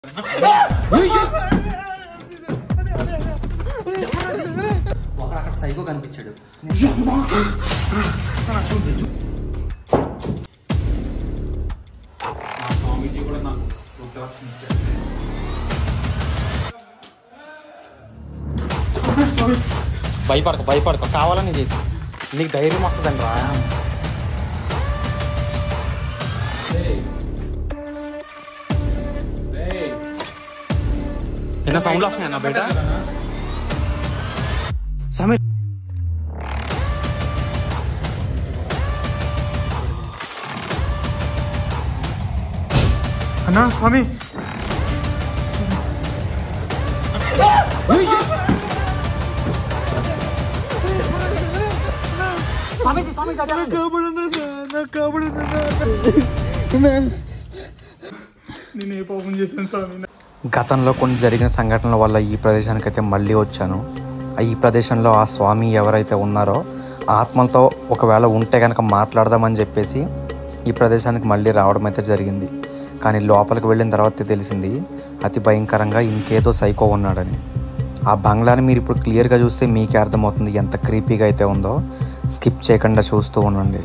ఒకడు అక్కడ సైకో కనిపించాడు మా స్వామీజీ కూడా నాకు ఉత్తరాక్షణ ఇచ్చారు భయపడక భయపడక కావాలని చేసి నీకు ధైర్యం వస్తుందండి రా నిన్న సౌండ్ వస్తున్నాయి అన్న బయట సమీర్ అన్నా స్వామి నేను ఏ పాపం చేశాను స్వామి గతంలో కొన్ని జరిగిన సంఘటనల వల్ల ఈ ప్రదేశానికి అయితే మళ్ళీ వచ్చాను ఆ ఈ ప్రదేశంలో ఆ స్వామి ఎవరైతే ఉన్నారో ఆత్మలతో ఒకవేళ ఉంటే కనుక మాట్లాడదామని చెప్పేసి ఈ ప్రదేశానికి మళ్ళీ రావడం అయితే జరిగింది కానీ లోపలికి వెళ్ళిన తర్వాత తెలిసింది అతి భయంకరంగా ఇంకేదో సైకో ఉన్నాడని ఆ బంగ్లాని మీరు ఇప్పుడు క్లియర్గా చూస్తే మీకే అర్థమవుతుంది ఎంత క్రీపీగా అయితే ఉందో స్కిప్ చేయకుండా చూస్తూ ఉండండి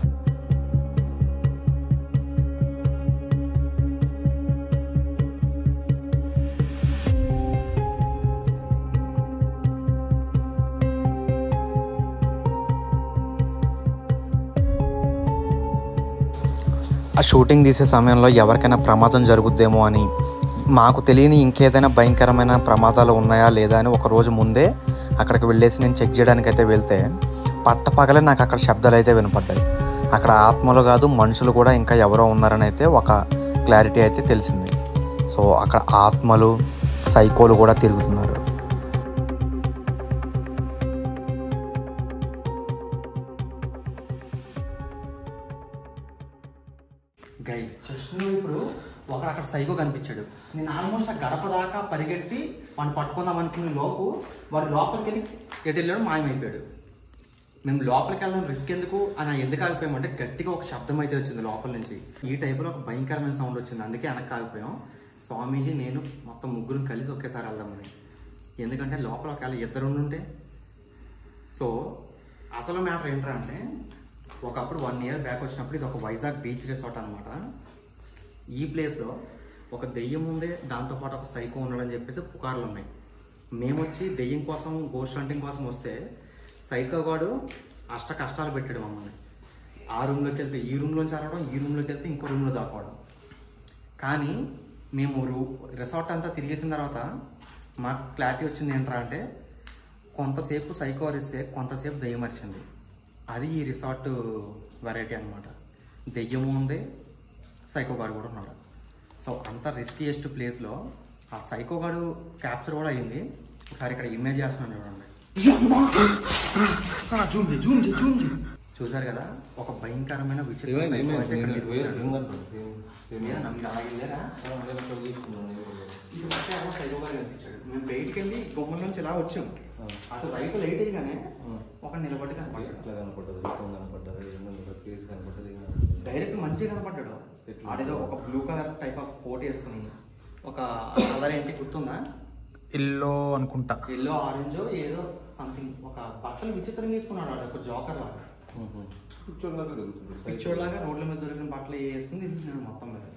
ఆ షూటింగ్ తీసే సమయంలో ఎవరికైనా ప్రమాదం జరుగుద్దేమో అని మాకు తెలియని ఇంకేదైనా భయంకరమైన ప్రమాదాలు ఉన్నాయా లేదా అని ఒక రోజు ముందే అక్కడికి వెళ్ళేసి నేను చెక్ చేయడానికి అయితే వెళ్తే పట్ట పగలే నాకు అక్కడ శబ్దాలు అయితే వినపడ్డాయి అక్కడ ఆత్మలు కాదు మనుషులు కూడా ఇంకా ఎవరో ఉన్నారని అయితే ఒక క్లారిటీ అయితే తెలిసింది సో అక్కడ ఆత్మలు సైకోలు కూడా తిరుగుతున్నారు గై జస్ట్ ఇప్పుడు ఒకడు అక్కడ సైకో కనిపించాడు నేను ఆల్మోస్ట్ ఆ గడప దాకా పరిగెట్టి వాడిని పట్టుకుందాం అనుకునే లోపు వాడు లోపలికి వెళ్ళి ఎటు వెళ్ళాడు మాయమైపోయాడు మేము లోపలికి వెళ్ళడం రిస్క్ ఎందుకు అని ఎందుకు ఆగిపోయామంటే గట్టిగా ఒక శబ్దం అయితే వచ్చింది లోపల నుంచి ఈ టైపులో ఒక భయంకరమైన సౌండ్ వచ్చింది అందుకే వెనక్కి ఆగిపోయాం స్వామీజీ నేను మొత్తం ముగ్గురు కలిసి ఒకేసారి వెళ్దామని ఎందుకంటే లోపల ఒకవేళ ఇద్దరు ఉంటే సో అసలు మ్యాటర్ ఏంట్రా అంటే ఒకప్పుడు వన్ ఇయర్ బ్యాక్ వచ్చినప్పుడు ఇది ఒక వైజాగ్ బీచ్ రిసార్ట్ అనమాట ఈ ప్లేస్లో ఒక దెయ్యం ఉందే దాంతోపాటు ఒక సైకో ఉన్నాడని చెప్పేసి పుకార్లు ఉన్నాయి మేము వచ్చి దెయ్యం కోసం గోస్ట్ హంటింగ్ కోసం వస్తే సైకో గాడు అష్ట కష్టాలు పెట్టాడు మమ్మల్ని ఆ రూమ్లోకి వెళ్తే ఈ రూమ్లోంచి అరవడం ఈ రూమ్లోకి వెళ్తే ఇంకో రూమ్లో దాక్కోవడం కానీ మేము రూ రిసార్ట్ అంతా తిరిగేసిన తర్వాత మాకు క్లారిటీ వచ్చింది ఏంట్రా అంటే కొంతసేపు సైకో అరిస్తే కొంతసేపు దెయ్యం వచ్చింది అది ఈ రిసార్ట్ వెరైటీ అనమాట దెయ్యము ఉంది సైకో గాడు కూడా ఉన్నాడు సో అంత రిస్కీయెస్ట్ ప్లేస్లో ఆ సైకో గాడు క్యాప్చర్ కూడా అయింది ఒకసారి ఇక్కడ ఇమేజ్ చేస్తున్నాను చూడండి జూమ్ చేయి జూమ్ చేయి జూమ్ చేయి చూసారు కదా ఒక భయంకరమైన విచిత్ర psycho అయితే ఇక్కడ తిరుగుతున్నాడు. ఏనా, మీరు అలాగే వెళ్ళారా? ఇది మొత్తం ఏమో సైకో గాడు కనిపించాడు మేము బయటికి వెళ్ళి గుమ్మల నుంచి ఇలా వచ్చాం అటు రైతు లైట్ వేయగానే ఒక నిలబడి కనపడ్డాడు డైరెక్ట్ మంచిగా కనపడ్డాడు ఆడేదో ఒక blue colour type of coat వేసుకుని ఒక కలర్ ఏంటి గుర్తుందా ఎల్లో అనుకుంటా ఎల్లో ఆరెంజ్ ఏదో సంథింగ్ ఒక బట్టలు విచిత్రంగా వేసుకున్నాడు ఆడు ఒక జోకర్ లాగా పిచ్చోడ్ లాగా రోడ్ల మీద దొరికిన బట్టలు వేసుకుని తింటున్నాడు మొత్తం మీద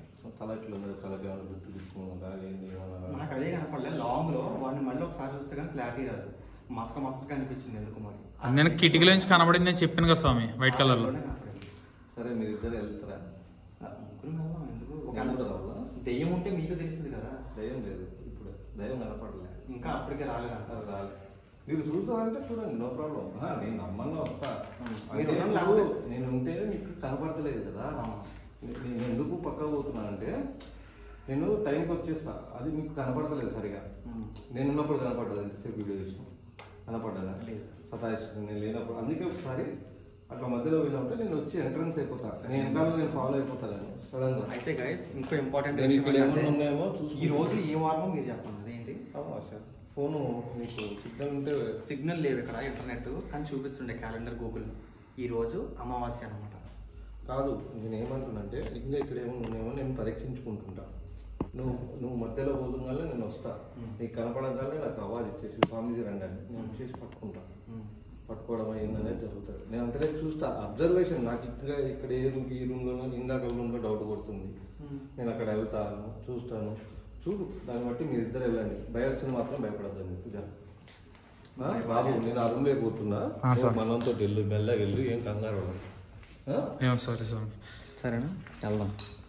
నాకు అదే కనపడలేదు లాంగ్ లో వాడిని మళ్ళీ ఒకసారి చూస్తే కానీ క్లారిటీ రాదు మసక మసక అనిపించింది ఎందుకు మరి నేను కిటికీలో నుంచి కనబడింది అని చెప్పాను కదా స్వామి వైట్ కలర్ లో అందులోనే కనపడింది. సరే మీరు ఇద్దరు వెళ్తారా ముగ్గురు వెళ్దాం ఎందుకు ఒక ముగ్గురు వెళ్దాం? దెయ్యం ఉంటే మీకు తెలుస్తుంది కదా దయం లేదు ఇప్పుడు దయం కనపడలే ఇంకా అప్పటికే రాలేదంట అది రాలే మీరు చూస్తారంటే చూడండి నో ప్రాబ్లం నేను నమ్మన్నా వస్తా మీరు అంటే ఉన్నాం ఇప్పుడు లేకపోతే- నేను ఉంటే మీకు కనపడతలేదు కదా నే- నేను ఎందుకు పక్క పోతున్నానంటే నేను టైంకి వచ్చేస్తా అది మీకు కనపడతలేదు సరిగా ఉమ్. నేను ఉన్నప్పుడు కనపడ్డది ఎంతసేపు వీడియో చూసిన కనపడ్డదా లేదు. సతాయిస్తుంది నేను లేనప్పుడు అందుకే ఒకసారి అట్లా మధ్యలో వెళ్ళినప్పుడు నేను వచ్చి ఎంట్రన్స్ అయిపోతా నేను వెనకాల నేను ఫాలో అయిపోతాను సడన్ గా అయితే గైస్ ఇంకో ఇంపార్టెంట్ నేను ఇక్కడ ఏమన్నా ఉన్నాయేమో ఈ చూసుకుంటా. రోజు ఏ వారమో మీరు చెప్పండి అదేంటి ఫోను మీకు సిగ్నల్ ఉంటే సిగ్నల్ లేవు ఇక్కడ ఇంటర్నెట్ కానీ చూపిస్తుండే క్యాలెండర్ గూగుల్ ఈ రోజు అమావాస్య అనమాట కాదు నేను ఏమంటున్నానంటే ఇంకా ఇక్కడ ఏమో ఉన్నాయేమో నేను పరీక్షించుకుంటుంటా నువ్వు నువ్వు మధ్యలో పోతుంగానే నేను వస్తా నీకు కనపడగానే నాకు అవాజ్ ఇచ్చేసి స్వామీజీ రండి అని నేను వచ్చేసి పట్టుకుంటా పట్టుకోవడం అయిందనేది జరుగుతుంది నేను అంతలే చూస్తా అబ్జర్వేషన్ నాకు ఇక్కడ ఇక్కడ ఏ రూమ్ ఈ రూమ్లోనో ఇందాక రూమ్లో డౌట్ కొడుతుంది నేను అక్కడ వెళ్తాను చూస్తాను చూడు దాన్ని బట్టి మీరు ఇద్దరు వెళ్ళండి భయొచ్చింది మాత్రం భయపడద్దండి పూజ ఆ, బాబు నేను ఆ రూమ్లోకి పోతున్నా ఆ, సార్. మనంతో వెళ్ళు మెల్లగా వెళ్ళు ఏం కంగారు పడకు. ఆ? ఏమో సరే స్వామి సరేనా వెళ్దాం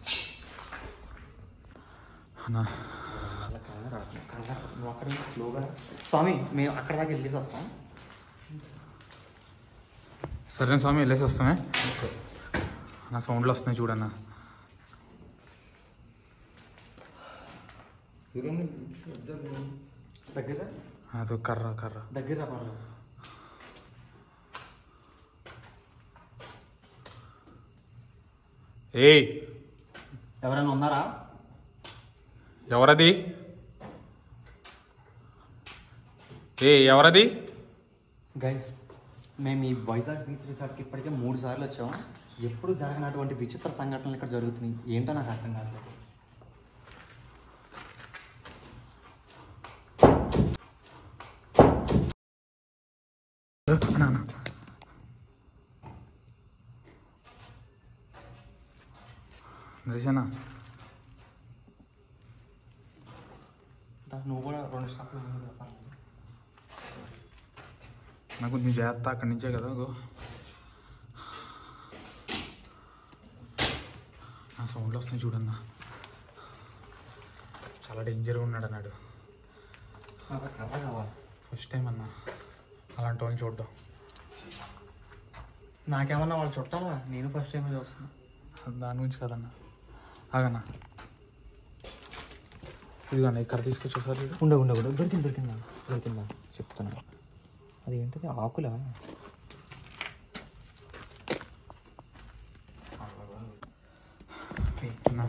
అన్నా అలా కంగారు పడకు, కంగారు పడకు. నువ్వు అక్కడ ఉండు, స్లోగా రా. స్వామి మేము అక్కడ దాకా వెళ్ళేసి వస్తాం సరే స్వామి వెళ్ళేసి వస్తామే నా సౌండ్లు వస్తున్నాయి చూడన్నా ఈ రూమ్ని observe చేయండి. దగ్గర అదో కర్ర కర్ర దగ్గర రా పర్లేదు ఏయ్ ఎవరైనా ఉన్నారా ఎవరది ఏ ఎవరది గైస్ మేము ఈ వైజాగ్ బీచ్ రిసార్ట్కి ఇప్పటికే మూడు సార్లు వచ్చాము ఎప్పుడు జరగనటువంటి విచిత్ర సంఘటనలు ఇక్కడ జరుగుతున్నాయి ఏంటో నాకు అర్థం కాలేదు అన్నా అన్నా నరేషనా దా, నువ్వు కూడా రెండు స్టాప్లు ముందుకు రా, పర్లేదు. నాకు కొంచెం జాగ్రత్త అక్కడి నుంచే కదా గో నా సౌండ్లు వస్తున్నాయి చూడన్నా చాలా డేంజర్గా ఉన్నాడు అన్నాడు నాకు కర్ర కావాలి ఫస్ట్ టైం అన్నా అలాంటి వాళ్ళని చూడడం నాకేమన్నా వాళ్ళు చుట్టాలా నేను ఫస్ట్ టైం చూస్తున్నా దాని గురించి కదన్నా ఆగన్నా ఇదిగోన్నా ఇక్కడ తీసుకొచ్చేసారి చూడు ఉండే ఉండే ఉండే దొరికింది దొరికిందా దొరికిందా చెప్తున్నా అది ఏంటిది ఆకులా నా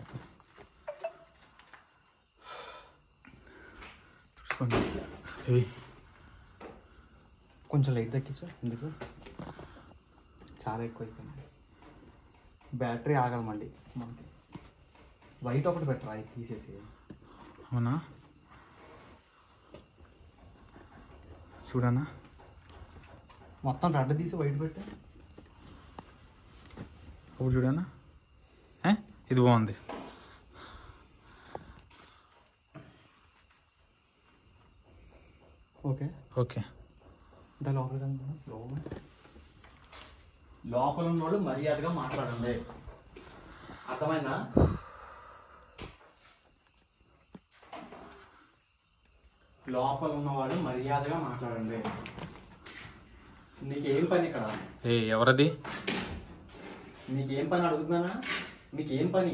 చూసుకోండి ఏయ్ కొంచెం లైట్ తగ్గించు ఎందుకు చాలా ఎక్కువ అయిపోయింది బ్యాటరీ ఆగదు మళ్ళీ మనకి వైట్ ఒకటి పెట్టరా ఇది తీసేసి అవునా చూడన్నా మొత్తం రెడ్ తీసి వైట్ పెట్టు ఒకటి చూడన్నా ఏ? ఇది బాగుంది ఓకే ఓకే దా లోపల స్లోగా లోపల ఉన్నోళ్ళు మర్యాదగా మాట్లాడండి అర్థమైందా లోపల ఉన్నవాళ్ళు మర్యాదగా మాట్లాడండి నీకేం పని ఇక్కడ ఏ ఎవరది నీకేం పని అడుగుతున్నానా మీకేం పని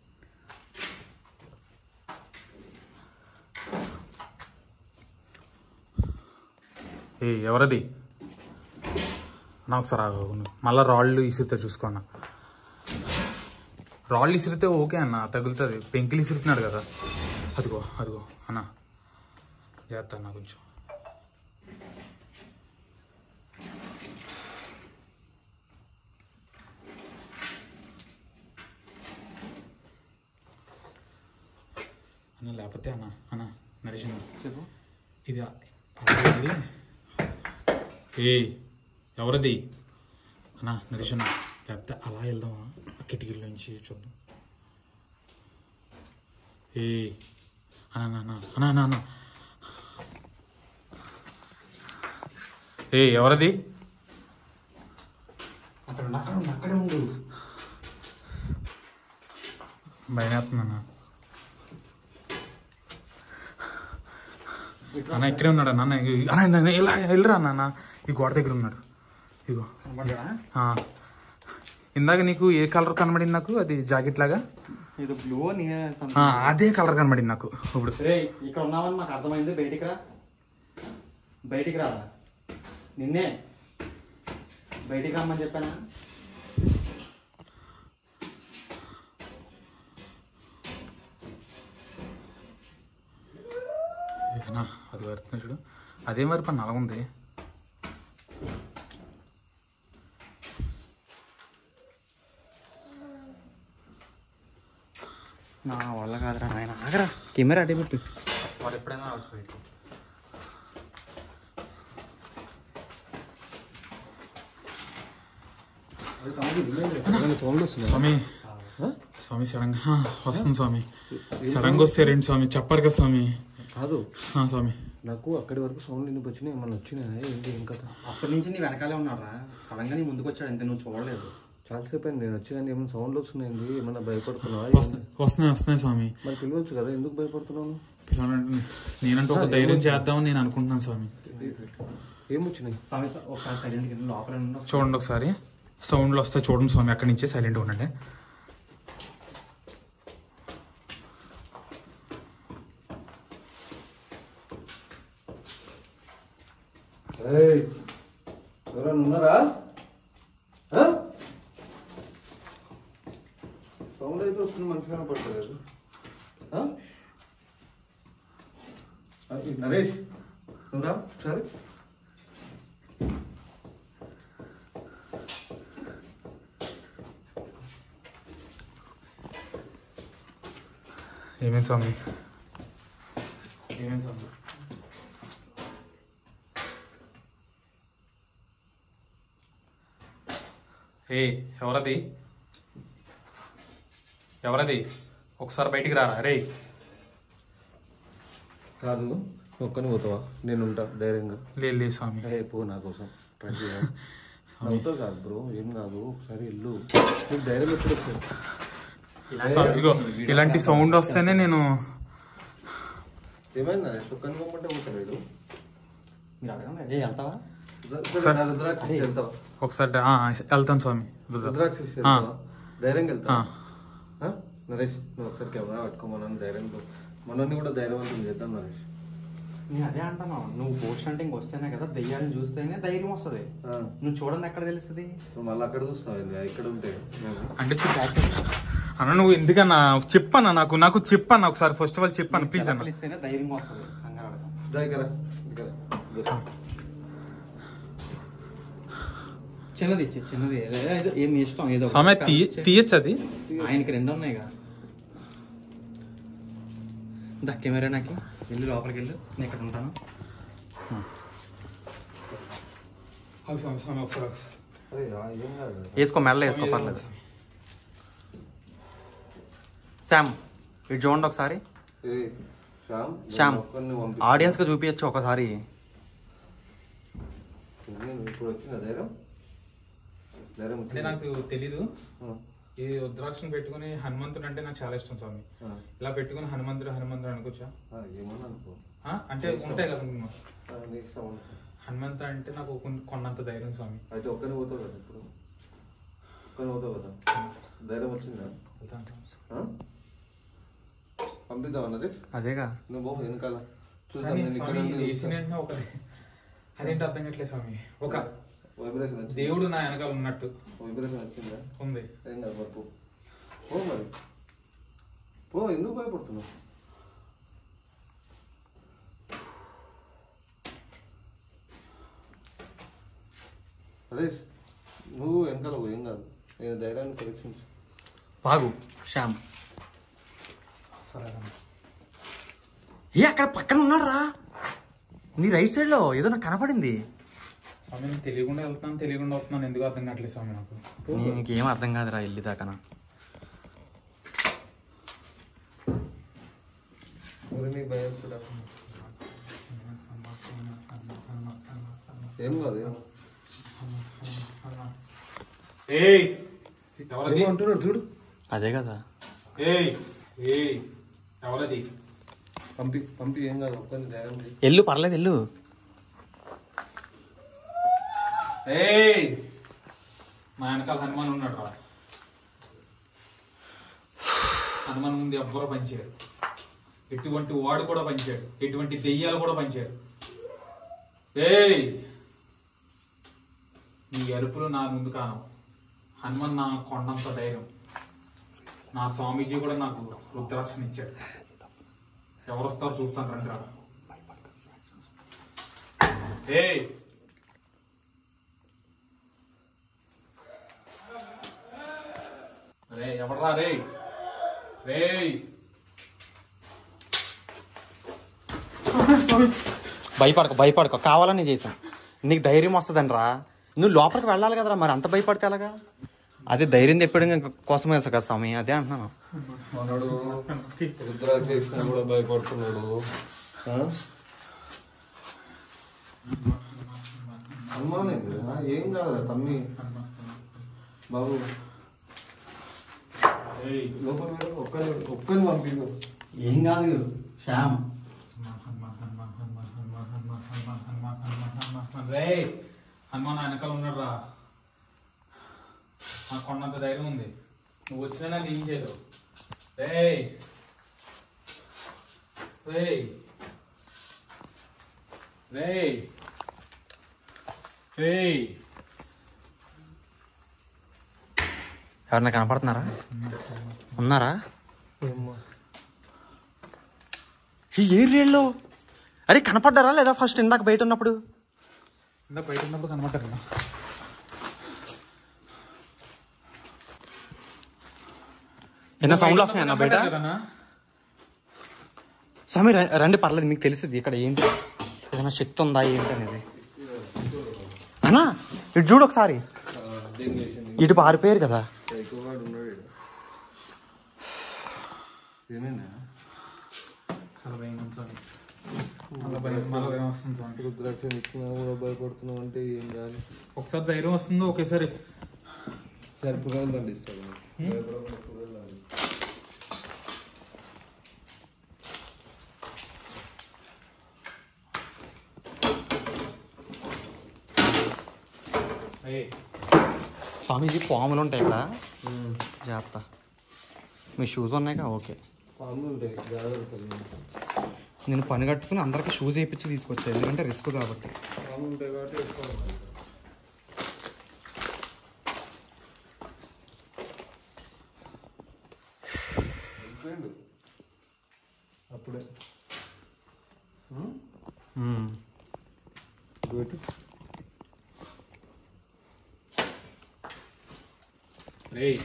ఏ ఎవరది నా ఒకసారి ఆగు నువ్వు. మళ్ళా రాళ్ళు ఇసిరితే చూసుకోన్న రాళ్ళు ఇసిరితే ఓకే అన్న తగులుతుంది పెంకిలు ఇసురుతున్నాడు కదా అదిగో అదిగో అన్న జాగ్రత్త అన్న కొంచెం అన్న లేకపోతే అన్న అన్న నరేష్ అన్న చెప్పు ఇది ఇది ఏ ఎవరది అన్నా నరేష్ అన్న లేకపోతే అలా వెళ్దామా ఆ కిటికీల నుంచి చూద్దాం ఏ అన్నా అన్న అన్నా అన్నా అన్న ఏ ఎవరది అక్కడ ఉండు, అక్కడ ఉండు, అక్కడే ఉండు భయమేస్తుందన్న అన్న ఇక్కడే ఉన్నాడు అన్న అన్న ఇ- అన్న అన్న, ఇలా వెళ్ళరా అన్న అన్న ఈ గోడ దగ్గర ఉన్నాడు ఇగో కనబడ్డాడా? ఆ. ఇందాక నీకు ఏ కలర్ కనబడింది నాకు అది జాకెట్ లాగా ఏదో బ్లూ నీ ఆ, అదే కలర్ కనబడింది నాకు ఇప్పుడు రే ఇక్కడ ఉన్నావని మాకు అర్థమైంది బయటికి రా బయటికి రా నిన్నే బయటికి రమ్మని చెప్పానా ఏనా అది వరుతుంది చూడు అదే మరి పని అలా ఉంది నా వల్ల కాదురా నాయన కెమెరా అడే పెట్టు వాడు ఎప్పుడైనా రావచ్చు బయటికి. సౌండ్ వస్తుంది స్వామి స్వామి సడన్ గా వస్తుంది స్వామి సడన్ గా వస్తే రండి స్వామి చెప్పారు కదా స్వామి కాదు ఆ, స్వామి నాకు అక్కడి వరకు సౌండ్ ఎందుకు వచ్చినాయి ఏమన్నా వచ్చినాయా ఏంటి ఏం కథ అప్పటి నుంచి నీ వెనకాలే ఉన్నారా సడన్ గా నీ ముందుకు వచ్చాడు అంతే నువ్వు చూడలేదు చాలాసేపు అయింది నేను వచ్చి కానీ ఏమైనా సౌండ్లు వస్తున్నాయండి ఏమన్నా భయపడుతున్నావా వస్తున్నాయి వస్తున్నాయి వస్తున్నాయి స్వామి మరి పిలవచ్చు కదా ఎందుకు భయపడుతున్నాను పిల్లలంటే నేనంటూ ఒక ధైర్యం చేద్దామని నేను అనుకుంటున్నాను స్వామి ఏం వచ్చినాయి స్వామి ఒకసారి సైలెంట్కి వెళ్ళి లోపల ఉండు. చూడండి ఒకసారి సౌండ్లు వస్తాయి చూడండి స్వామి అక్కడి నుంచే సైలెంట్ ఉండండి ఏయ్, ఎవరైనా ఉన్నారా ఆ? సౌండ్ అయితే వస్తుంది మంచిగానే పడతలేదు ఆ? ఆ, ఈ నరేష్ నువ్వురా ఒకసారి ఏమేం స్వామి ఏమేం స్వామి ఏ ఎవరది ఎవరది ఒకసారి బయటికి రారా రే కాదు నువ్వు ఒక్కని పోతావా నేను ఉంటా ధైర్యంగా లేదు లేదు స్వామి ఏ పో నా కోసం ట్రై చేయ నవ్వుతావు కాదు బ్రో ఏం కాదు ఒకసారి వెళ్ళు నీకు ధైర్యం ఎప్పుడు వస్తుంది స్వామి, ఇగో ఇలాంటి సౌండ్ వస్తేనే నేను ఏమైందా ఒక్కని పోమంటే పోతలేడు మీరు అడగండి ఏ వెళ్తావా ఒకసారి నా రుద్రాక్ష వెళ్తావా ఒకసారి ఆ, వెళ్తాను స్వామి రుద్ర. రుద్రాక్ష ఆ, వెళ్తావా ధైర్యంగా ఆ. వెళ్తావా ఆ? నరేష్ నువ్వు ఒకసారి కెమెరా పట్టుకోమన్నాను ధైర్యంతో మనల్ని కూడా ధైర్యవంతం చేద్దాం నరేష్ నేను అదే అంటున్నావు నువ్వు పోస్ట్ అంటే ఇంకొస్తేనే కదా దెయ్యాన్ని చూస్తేనే ధైర్యం వస్తుంది ఆ, నువ్వు చూడండి ఎక్కడ తెలుస్తుంది నువ్వు మళ్ళీ అక్కడ చూస్తావు ఏంది? ఇక్కడ ఉంటే మేము అంటే చెప్పు. అన్న నువ్వు ఎందుకన్నా చెప్పన్నా నాకు నాకు చెప్పన్నా ఒకసారి ఫస్ట్ ఆఫ్ ఆల్ చెప్పాను ప్లీజ్ అన్న ఇస్తేనే ధైర్యం వస్తుంది కంగారు పడకు. దగ్గర దగ్గర చిన్నది ఇచ్చి చిన్నది ఏదో- ఏదో ఏం మీ ఇష్టం ఏదో ఒకటి. స్వామి తీయ తీయచ్చు అది ఆయనకి రెండు ఉన్నాయిగా దా కెమెరా నాకు వెళ్ళి లోపలికి వెళ్ళు నేను ఇక్కడ ఉంటాను స్వామి స్వామి ఒకసారి ఒకసారి. అరే రా, ఏం కాదు వేసుకో మెల్ల వేసుకో పర్లేదు శామ్ ఇటు చూడండి ఒకసారి ఏ, శ్యామ్ శ్యామ్ ఒక్కరిని పంపి ఆడియన్స్కి చూపించచ్చు ఒకసారి నేను ఇప్పుడు వచ్చిన ధైర్యం ధైర్యం అంటే వచ్చిందా? నాకు తెలీదు ఆ, ఈ రుద్రాక్షను పెట్టుకుని హనుమంతుడు అంటే నాకు చాలా ఇష్టం స్వామి ఆ, ఇలా పెట్టుకుని హనుమంతుడు హనుమంతుడు అనుకోవచ్చా ఆ, ఏమన్నా అనుకో ఆ? అంటే ఉంటాయి కదా కొన్ని. ఆ, నీ ఇష్టం అనుకో హనుమంత అంటే నాకు కొన్- కొన్నంత ధైర్యం స్వామి అయితే ఒక్కరిని పోతావు కదా ఇప్పుడు ఒక్కరిని పోతావు కదా ధైర్యం వచ్చిందా ఆ? పంపిద్దాం అన్నది అదేగా నువ్వు పో వెనకాల చూద్దాం కానీ నేను ఇక్కడ స్వామి నుండి లేచిన వెంటనే ఒక అదేంటి అర్థం కావట్లేదు స్వామి ఒక వైబ్రేషన్ వచ్చింది దేవుడు నా వెనకాల ఉన్నట్టు వైబ్రేషన్ వచ్చిందా ఉంది ఏం కాదు మరి పో పో మరి పో ఎందుకు భయపడుతున్నావు అదే నువ్వు వెనకాల పో ఏం కాదు నేను ధైర్యాన్ని పరీక్షించు బాగు శ్యామ్ సరే అన్న. ఏ అక్కడ పక్కన ఉన్నాడు రా నీ రైట్ సైడ్ లో ఏదో నాకు కనపడింది స్వామి నేను తెలియకుండా వెళ్తున్నాను తెలియకుండా వస్తున్నాను ఎందుకు అర్థం కావట్లేదు స్వామి నాకు నీకేం అర్థం కాదురా వెళ్ళి దాకా మరి నీ భయం కూడా ఏం కాదు ఏం ఏయ్ ఎవరది ఏమో అంటున్నాడు చూడు అదే కదా ఏయ్ ఏయ్ ఎవరది పంపి పంపి ఏం కాదు ఒక్కరిని ధైర్యం చేయి ఎల్లు పర్లేదు ఎల్లు ఏయ్ మా వెనకాల హనుమాన్ ఉన్నాడు రా హనుమాన్ ముందు ఎవ్వరూ పనిచేయరు ఎటువంటి వాడు కూడా పనిచేయడు ఎటువంటి దెయ్యాలు కూడా పనిచేయరు ఏయ్ నీ అరుపులు నా ముందు కాను హనుమాన్ నా కొండంత ధైర్యం నా స్వామీజీ కూడా నాకు రుద్రాక్షణ ఇచ్చాడు ఎవరు వస్తారో చూస్తాను రండి రా ఏయ్ రే ఎవడ్రా రే రే స్వామి భయపడక భయపడక కావాలని చేశాను నీకు ధైర్యం వస్తుందని రా నువ్వు లోపలికి వెళ్ళాలి కదరా మరి అంత భయపడితే ఎలాగా అదే ధైర్యం తెప్పడం కోసమే కదా స్వామి అదే అంటున్నాను మనడు రుద్రాక్ష వేసినా కూడా భయపడుతున్నాడు ఆ? అనుమానం కదా? ఏం కాదురా తమ్మి బాబు ఏయ్ లోపల వెళ్ళు. ఒక్కని ఒక్కని పంపించు ఏం కాదు శ్యామ్ రేయ్ హనుమాన్ వెనకాల ఉన్నాడు రా నాకు కొన్నంత ధైర్యం ఉంది నువ్వు వచ్చినా నన్ను ఏం చేయలేవు రేయ్ రేయ్ రేయ్ రేయ్ ఎవరన్నా కనపడుతున్నారా ఉన్నారా ఈ ఏరియాలో అరే కనపడ్డారా లేదా ఫస్ట్ ఇందాక బయట ఉన్నప్పుడు ఇందా బయట ఉన్నప్పుడు కనబడ్డారు ఎన్న సౌండ్లు వస్తున్నాయి అన్న బయట కదన్నా స్వామి ర- రండి పర్లేదు మీకు తెలుస్తుంది ఇక్కడ ఏంటి ఏదైనా శక్తి ఉందా ఏంటి అనేది అన్నా ఇటు చూడు ఒకసారి దీన్ని చేసింది ఇటు పారిపోయారు కదా సైకోగాడు ఉన్నాడు ఈడ. ఏమైందా చాలా భయం ఉంది స్వామి మళ్ళీ భయం మళ్ళీ భయం వస్తుంది స్వామి రుద్రాక్ష ఇచ్చినా కూడా భయపడుతున్నావు అంటే ఏం కాదు ఒకసారి ధైర్యం వస్తుందో ఒకేసారి సరిపోగా దండిస్తాడు భయపడకుండా కూరలు దండిస్తాడు. ఏయ్ స్వామీజీ పాములు ఉంటాయి ఇక్కడ జాగ్రత్త మీ షూస్ ఉన్నాయిగా ఓకే పాములు ఉంటాయి జాగ్రత్త నేను పని కట్టుకుని అందరికి షూస్ వేయించి తీసుకొచ్చాను ఎందుకంటే రిస్క్ కాబట్టి పాములు ఉంటాయి కాబట్టి ఎక్కువ ఉంటాయి. వెళ్ళిపోయిండు. అప్పుడే మ్మ్. పెట్టు రేయ్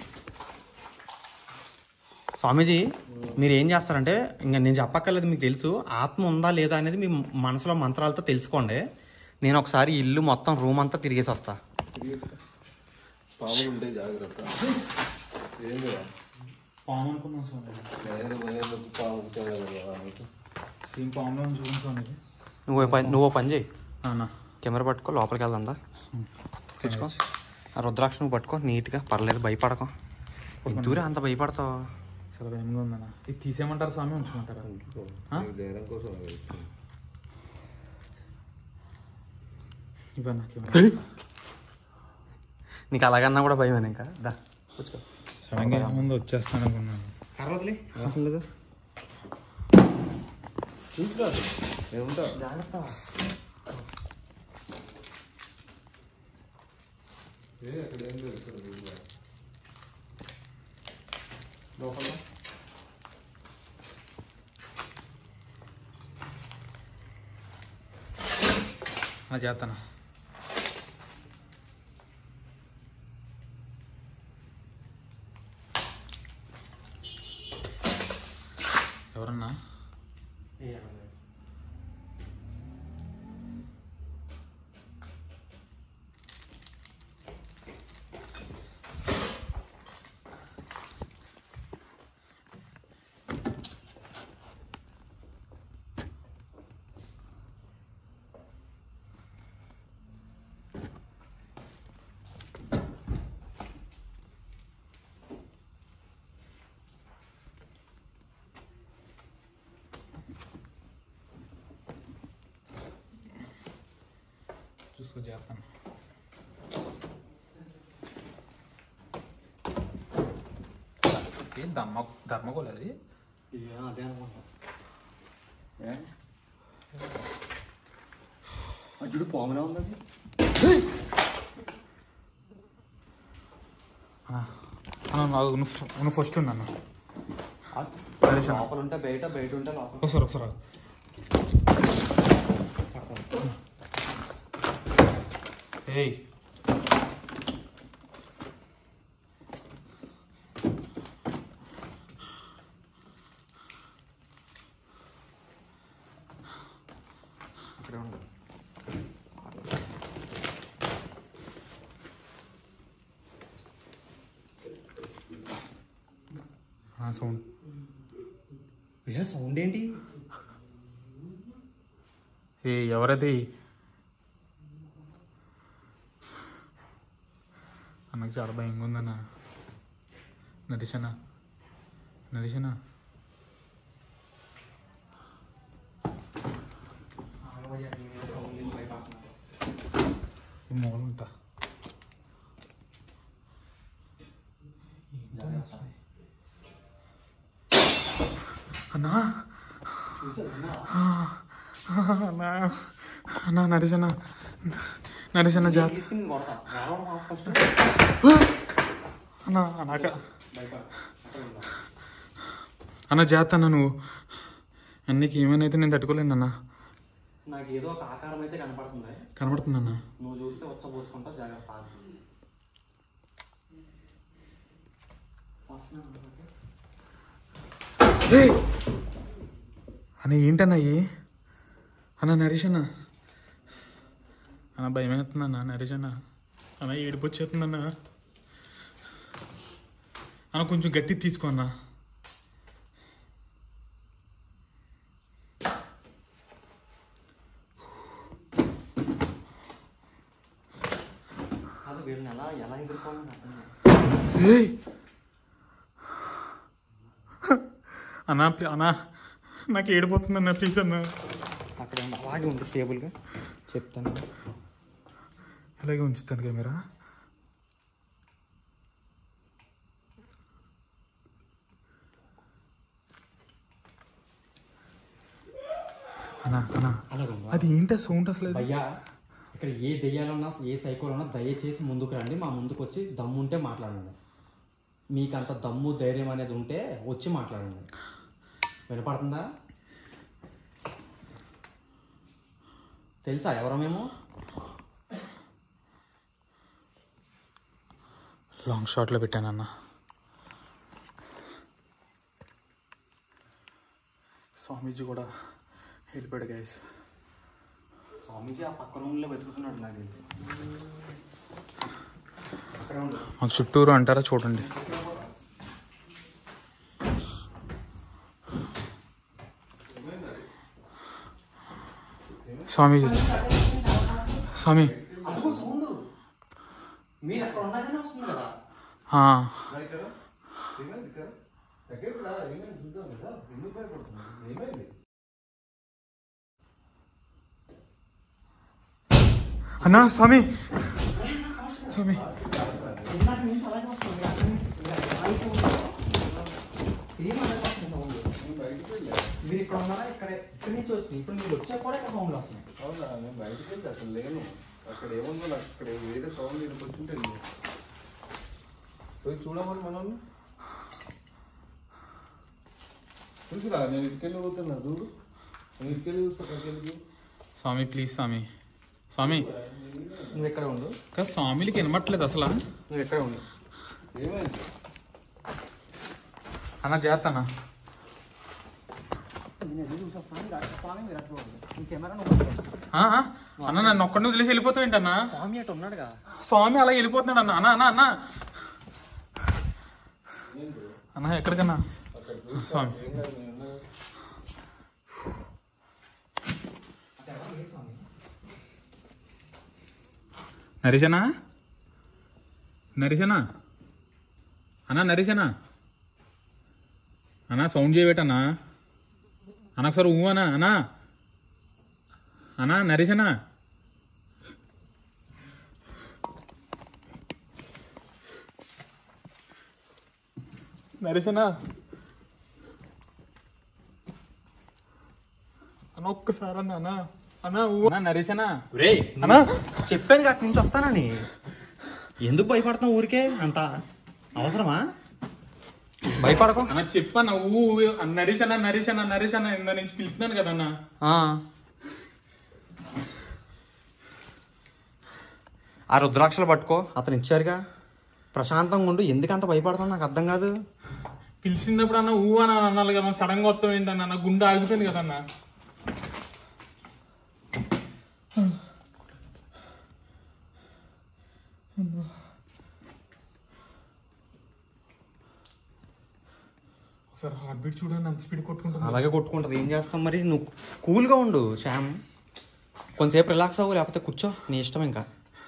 స్వామీజీ మీరు ఏం చేస్తారంటే ఇంకా నేను చెప్పక్కర్లేదు మీకు తెలుసు ఆత్మ ఉందా లేదా అనేది మీ మనసులో మంత్రాలతో తెలుసుకోండి నేను ఒకసారి ఇల్లు మొత్తం రూమ్ అంతా తిరిగేసి వస్తా తిరిగి పాములు ఉంటాయి జాగ్రత్త ఏం లేదా పాము అనుకున్నాం స్వామి భయం భయం పాము ఉంటాయి కదా నీకు. సేమ్ పాములో చూడండి స్వామి నువ్వు ఓ పని నువ్వు ఓ పని చేయి అన్న కెమెరా పట్టుకో లోపలికి వెళ్దా తెచ్చుకో ఆ రుద్రాక్ష నువ్వు పట్టుకో నీట్గా పర్లేదు భయపడకో దూరే అంత భయపడతావు చాలా భయంగా ఉందన్న ఇది తీసేయమంటారా స్వామి ఉంచమంటారా ఉంచుకో. ఆ? నీకు ధైర్యం కోసం అది ఇచ్చింది. ఇవ్వన్నా కెమెరా నీకు అలాగన్నా కూడా భయమే ఇంకా దా కూర్చో సడన్గా ముందు వచ్చేస్తాను అనుకున్నాను కర్ర వదిలే అవసరం లేదు చూసుకో నేను ఉంటా జాగ్రత్త ఏ అక్కడ ఏం లేదు ఇక్కడ రూమ్లో. లోపల నా చేస్తాను ఎవరన్నా చూసుకో చేస్తాను ఏం ధర్మ ధర్మకోలేదు అది అదే అనుకుంటా చూడు పాములా ఉంది అది అన్న, నాకు నువ్వు నువ్వు ఫస్ట్ ఉన్నాను లోపల ఉంటే బయట బయట ఉంటే లోపల ఒకసారి ఒకసారి ఆగు. ఏయ్ అక్కడే ఉండదు సౌండ్ ఏ సౌండ్ ఏంటి ఏ ఎవరది అన్నకు చాలా భయంగా ఉందన్న నరిశన నరిశన ఈ మూల ఉంటా అన్నా అన్నా అన్నా నరిశన నరిశన జా తీసుకుని కొడతా రావడం ఫస్ట్ అన్నా అన్నాక అన్న జాత అన్న నువ్వు అన్నకి ఏమైనా అయితే నేను తట్టుకోలేను అన్న నాకు ఏదో ఒక ఆకారం అయితే కనపడుతుంది కనబడుతుందన్న నువ్వు చూస్తే వచ్చ పోసుకుంటా జాగ్రత్త వస్తున్నాను. అన్న ఏంటన్నా అయ్యి అన్న నరేష్ అన్న అన్న భయం అవుతుందన్న నరేష్ అన్న అన్న ఏడుపు వచ్చేస్తుందన్న అన్న కొంచెం గట్టి తీసుకో అన్న కాదు వీళ్ళని ఎలా ఎలా ఎదుర్కోవాలని అర్థం కాదు. ఏయ్! అన్నా ప్లీ- అన్నా నాకు ఏడిపోతుందన్న ప్లీజ్ అన్న అక్కడ ఉండు. అలాగే ఉండు స్టేబుల్గా చెప్తాను అలాగే ఉంచుతాను కెమెరా అన్నా అన్నా అలాగే ఉండు. అది ఏంటి సౌండ్ అసలు అది? భయ్యా ఇక్కడ ఏ దెయ్యాలున్నా ఏ సైకోలున్నా దయచేసి ముందుకు రండి మా ముందుకు వచ్చి దమ్ము ఉంటే మాట్లాడండి మీకు అంత దమ్ము ధైర్యం అనేది ఉంటే వచ్చి మాట్లాడండి వినపడుతుందా తెలుసా ఎవరో మేము లాంగ్ షాట్లో పెట్టానన్న స్వామీజీ కూడా వెళ్ళిపోయాడు గైస్ స్వామీజీ ఆ పక్క రూమ్లో వెతుకుతున్నాడు నాకు తెలిసి అక్కడ ఉండు మాకు చుట్టూరు అంటారా చూడండి స్వామీజీ వచ్చి స్వామి అదిగో సౌండ్ మీరు అక్కడ ఉన్నారనే వస్తుంది కదా ఆ, దగ్గరికి రా, ఏమైంది చూద్దాం కదా ఎందుకు భయపడుతున్నావు ఏమైంది అన్నా స్వామి స్వామి ఇందాక నుంచి అలాగే వస్తుంది అక్కడ నుంచి ఇలా ఆగిపో ఉందో. సేమ్ అలాగే వస్తుంది సౌండ్ మీరు ఇక్కడ ఉన్నారా ఇక్కడ ఇక్కడి నుంచి వచ్చింది ఇప్పుడు మీరు వచ్చా కూడా ఇక్కడ సౌండ్లు వస్తున్నాయి అవునా నేను బయటికి వెళ్ళి అసలు లేను అక్కడ ఏముందో నాకు ఇక్కడ వేరే సౌండ్ వినిపించుంటే పోయి చూడమని మనం చూసిరా నేను ఇటుకెళ్ళి పోతున్నా చూడు నేను ఇటుకెళ్ళి చూస్తా అక్కడికి వెళ్ళి స్వామి ప్లీజ్ స్వామి స్వామి నువ్వు ఎక్కడ ఉండు ఇంకా స్వామికి వినమట్లేదు అసలు నువ్వు ఎక్కడ ఉండు ఏమైంది అన్న చేస్తానా నేను ఎదురు చూసా స్వామి రా- స్వామి మీరు అట్లా ఉండు. ఈ కెమెరా నువ్వు పట్టుకో. ఆ, ఆ, అన్న నన్ను ఒక్కడిని వదిలేసి వెళ్ళిపోతావు ఏంటన్నా స్వామి అటు ఉన్నాడుగా స్వామి అలా వెళ్ళిపోతున్నాడు అన్న అన్న అన్న అన్న అన్న ఎక్కడికన్నా స్వామి ఏం కాదు నేను ఉన్నా. నరేశనా నరేశనా అన్నా నరేశనా అన్నా సౌండ్ చేయబెట్టన్నా అన్న ఒకసారి ఊ అన్నా అన్నా అన్నా నరేశనా నరేశనా అన్న ఒక్కసారి అన్న అన్నా అన్నా ఊ అన్నా నరేశనా రే అన్నా చెప్పాను అటు నుంచి వస్తానని ఎందుకు భయపడుతున్నావు ఊరికే అంత అవసరమా భయపడకు అన్న చెప్పన్న ఊ నరేష్ అన్న నరేష్ అన్న నరేష్ అన్న ఇందా నుంచి పిలుతున్నాను కదన్న ఆ. ఆ రుద్రాక్షలు పట్టుకో అతను ఇచ్చారుగా ప్రశాంతంగా ఉండు ఎందుకు అంత భయపడుతున్నావు నాకు అర్థం కాదు పిలిచినప్పుడు అన్న ఊ అని అనాలి కదా సడన్ గా వస్తాం ఏంటన్న నా గుండె ఆగిపోయింది కదన్న ఒకసారి హార్ట్ బీట్ చూడండి అంత స్పీడ్ కొట్టుకుంటుంది అలాగే కొట్టుకుంటుంది ఏం చేస్తాం మరి నువ్వు కూల్గా ఉండు శ్యామ్ కొంతసేపు రిలాక్స్ అవ్వు లేకపోతే కూర్చో నీ ఇష్టం ఇంకా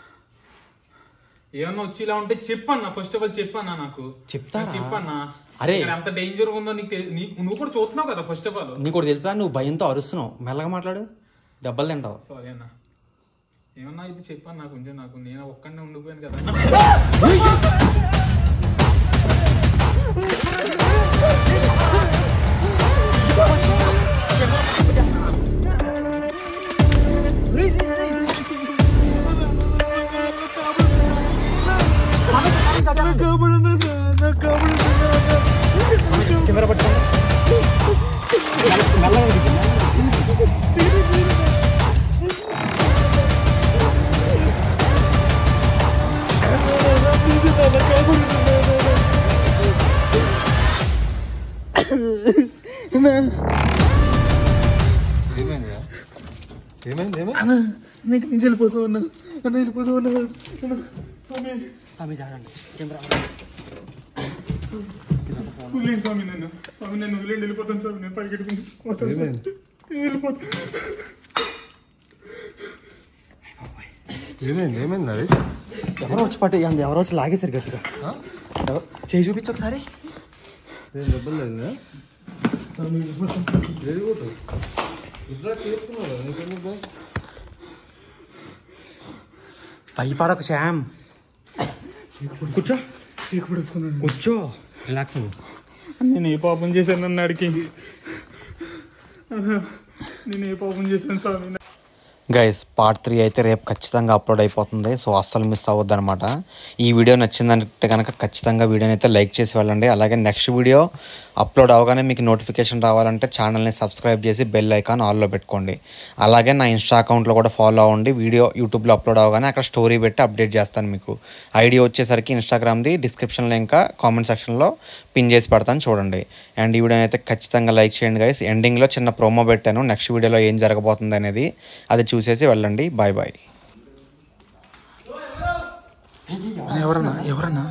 ఏమన్నా వచ్చి ఇలా ఉంటే చెప్పన్నా ఫస్ట్ ఆఫ్ ఆల్ చెప్పన్నా నాకు చెప్తారా? నాకు చెప్పన్నా అరే. ఇక్కడ ఎంత డేంజర్ ఉందో నీకు తెలి- నీ- నువ్వు కూడా చూస్తున్నావు కదా ఫస్ట్ ఆఫ్ ఆల్ నీకు ఒకటి తెలుసా నువ్వు భయంతో అరుస్తున్నావు మెల్లగా మాట్లాడు దెబ్బలు తింటావు సారీ అన్న ఏమన్నా ఇది చెప్పన్నా కొంచెం నాకు నేను ఒక్కడనే ఉండిపోయాను కదా ఏమైంది ఏమైంది ఏమైంది స్వామి జాగ్రత్త కెమెరా వదిలేండి స్వామి నన్ను స్వామి నేను వదిలేండి వెళ్ళిపోతాను స్వామి నేను పరిగెట్టుకుంటూ పోతాను స్వామి. ఏమైంది వెళ్ళిపోతాను ఏమైంది ఏమైంది అది ఎవరో వచ్చి పట్టు అంది ఎవరో వచ్చి లాగేశారు గట్టిగా ఎవరు- చేయి చూపించు ఒకసారి ఏం దెబ్బలు లేదా వెళ్ళిపోతావు ఇట్లా చేసుకున్నావు నీకెందుకు భయం? భయపడకు శ్యామ్ కూర్చో చీకు పడుచుకున్నాను కూర్చో రిలాక్స్ అవ్వు నేను ఏ పాపం చేశాను నన్ను అడిగి నేను ఏ పాపం చేశాను స్వామి గైస్ పార్ట్ త్రీ అయితే రేపు ఖచ్చితంగా అప్లోడ్ అయిపోతుంది సో అస్సలు మిస్ అవ్వద్దు అనమాట ఈ వీడియో నచ్చిందంటే కనుక ఖచ్చితంగా వీడియోని అయితే లైక్ చేసి వెళ్ళండి అలాగే నెక్స్ట్ వీడియో అప్లోడ్ అవగానే మీకు నోటిఫికేషన్ రావాలంటే ఛానల్ని సబ్స్క్రైబ్ చేసి బెల్ ఐకాన్ ఆల్లో పెట్టుకోండి అలాగే నా ఇన్స్టా అకౌంట్లో కూడా ఫాలో అవ్వండి వీడియో యూట్యూబ్లో అప్లోడ్ అవగానే అక్కడ స్టోరీ పెట్టి అప్డేట్ చేస్తాను మీకు ఐడి వచ్చేసరికి ఇన్స్టాగ్రామ్ది డిస్క్రిప్షన్లో ఇంకా కామెంట్ సెక్షన్లో పిన్ చేసి పెడతాను చూడండి అండ్ ఈ వీడియోని అయితే ఖచ్చితంగా లైక్ చేయండి గైస్ ఎండింగ్లో చిన్న ప్రోమో పెట్టాను నెక్స్ట్ వీడియోలో ఏం జరగబోతుంది అనేది అది చూసేసి వెళ్ళండి బాయ్ బాయ్ ఎవరన్నా ఎవరన్నా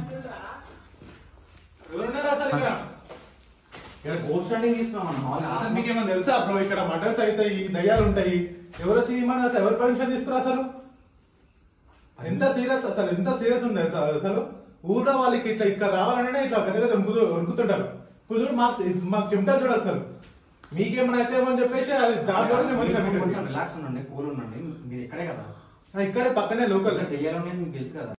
గోస్ట్ రన్నింగ్ అసలు మీకు ఏమైనా తెలుసా బ్రో ఇక్కడ మర్డర్స్ అవుతాయి దయ్యాలు ఉంటాయి ఎవరు వచ్చి ఏమన్నా అసలు ఎవరు పర్మిషన్ తీసుకురా అసలు ఎంత సీరియస్ అసలు ఎంత సీరియస్ ఉంది తెలుసా అసలు ఊర్లో వాళ్ళకి ఇట్లా ఇక్కడ రావాలంటే ఇట్లా గజ గజ వణుకుతూ- వణుకుతుంటారు ఇప్పుడు చూడు మాకు మాకు చెమటలు చూడు అసలు మీకేమైనా అయితే అని చెప్పేసి అది దాంట్లో మేము వచ్చాము కొంచెం ఇక్కడికి. రిలాక్స్ ఉండండి కూల్ ఉండండి మీరు ఇక్కడే కదా ఆ, ఇక్కడే పక్కనే లోకల్ ఇక్కడ దెయ్యాలు ఉన్నాయని మీకు తెలుసు కదా